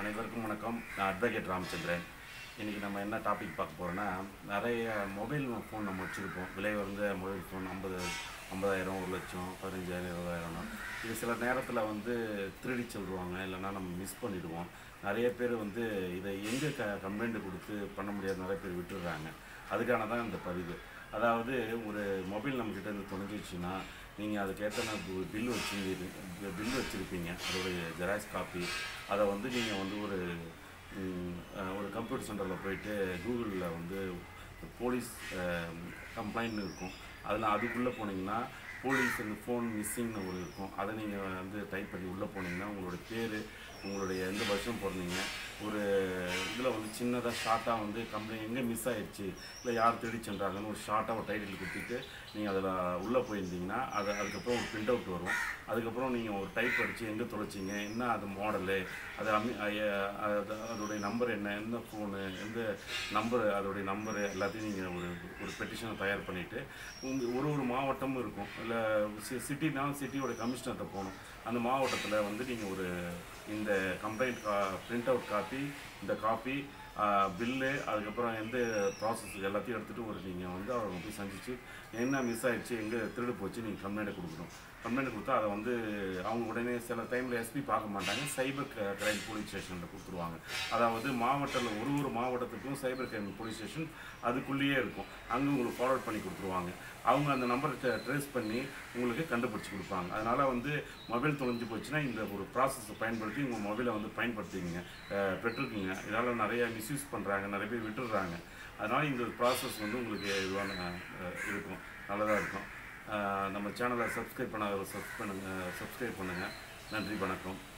அனைவருக்கும் வணக்கம் நான் அட்வொகேட் ராமச்சந்திரன் இன்றைக்கி நம்ம என்ன டாபிக் பார்க்க போகிறோன்னா நிறைய மொபைல் ஃபோன் நம்ம வச்சுருப்போம் விலை வந்து மொபைல் ஃபோன் ஐம்பது ஐம்பதாயிரம் ஒரு லட்சம் பதினஞ்சாயிரம் இருபதாயிரம்னா இது சில நேரத்தில் வந்து திருடி சொல்லுவாங்க இல்லைன்னா நம்ம மிஸ் பண்ணிடுவோம் நிறைய பேர் வந்து இதை எங்கே க கம்ப்ளைண்ட் கொடுத்து பண்ண முடியாத நிறைய பேர் விட்டுடுறாங்க அதுக்கான தான் இந்த பதிவு அதாவது ஒரு மொபைல் நம்மக்கிட்ட இருந்து தொலைஞ்சிச்சுன்னா நீங்கள் அதுக்கேற்ற பில் வச்சுருந்தீங்க பில் வச்சுருப்பீங்க அதோடைய ஜெராக்ஸ் காப்பி அதை வந்து நீங்கள் வந்து ஒரு ம், அஹ், ஒரு கம்ப்யூட்டர் சென்டரில் போயிட்டு கூகுளில் வந்து போலீஸ் கம்ப்ளைண்ட் இருக்கும் அதில் அதுக்குள்ளே போனீங்கன்னா போலீஸ் இந்த ஃபோன் மிஸ்ஸிங்னு ஒரு இருக்கும் அதை நீங்கள் வந்து டைப் பண்ணி உள்ளே போனீங்கன்னா உங்களோட பேர் உங்களுடைய எந்த வருஷம் பிறந்தீங்க ஒரு இதில் வந்து சின்னதாக ஷார்ட்டாக வந்து கம்பெனி எங்கே மிஸ் ஆயிடுச்சு இல்லை யார் தேடி சென்றாங்கன்னு ஒரு ஷார்ட்டாக ஒரு டைட்டில் கொடுத்துட்டு நீங்கள் அதில் உள்ளே போயிருந்தீங்கன்னா அது அதுக்கப்புறம் ஒரு பிரிண்ட் அவுட் வரும் அதுக்கப்புறம் நீங்கள் ஒரு டைப் அடித்து எங்கே தொலைச்சிங்க என்ன அது மாடலு அது அமி அய- அது அதோடைய நம்பர் என்ன எந்த ஃபோனு எந்த நம்பர் அதோடைய நம்பரு எல்லாத்தையும் நீங்கள் ஒரு ஒரு பெட்டிஷனை தயார் பண்ணிவிட்டு உங்கள் ஒரு ஒரு மாவட்டமும் இருக்கும் இல்லை சிட்டினாலும் சிட்டியோட கமிஷனர்கிட்ட போகணும் அந்த மாவட்டத்தில் வந்து நீங்கள் ஒரு இந்த கம்ப்ளைண்ட் கா பிரிண்ட் அவுட் காப்பி இந்த காப்பி பில்லு அதுக்கப்புறம் எந்த ப்ராசஸ் எல்லாத்தையும் எடுத்துகிட்டு ஒரு நீங்கள் வந்து அவங்க போய் சந்திச்சு என்ன மிஸ் ஆயிடுச்சு எங்கே திருடு போச்சு நீங்கள் கம்ப்ளைண்ட் கொடுக்கணும் கம்ப்ளைண்ட் கொடுத்தா அதை வந்து அவங்க உடனே சில டைமில் எஸ்பி பார்க்க மாட்டாங்க சைபர் கிரைம் போலீஸ் ஸ்டேஷனில் கொடுத்துருவாங்க அதாவது மாவட்டத்தில் ஒரு ஒரு மாவட்டத்துக்கும் சைபர் கிரைம் போலீஸ் ஸ்டேஷன் அதுக்குள்ளேயே இருக்கும் அங்கே உங்களுக்கு ஃபார்வர்ட் பண்ணி கொடுத்துருவாங்க அவங்க அந்த நம்பரை ட்ரேஸ் பண்ணி உங்களுக்கு கண்டுபிடிச்சி கொடுப்பாங்க அதனால் வந்து மொபைல் தொலைஞ்சு போச்சுன்னா இந்த ஒரு ப்ராசஸை பயன்படுத்தி உங்கள் மொபைலை வந்து பயன்படுத்திக்கிங்க அஹ் பெற்றுக்குங்க இதால் நிறைய மிஸ்யூஸ் பண்ணுறாங்க நிறைய பேர் விட்டுடுறாங்க அதனால் இந்த ப்ராசஸ் வந்து உங்களுக்கு இதுவான அஹ், இருக்கும் நல்லதாக இருக்கும் அஹ், நம்ம சேனலை சப்ஸ்கிரைப் பண்ணாத சப்ஸ்கிரைப் பண்ணுங்கள் சப்ஸ்கிரைப் பண்ணுங்கள் நன்றி வணக்கம்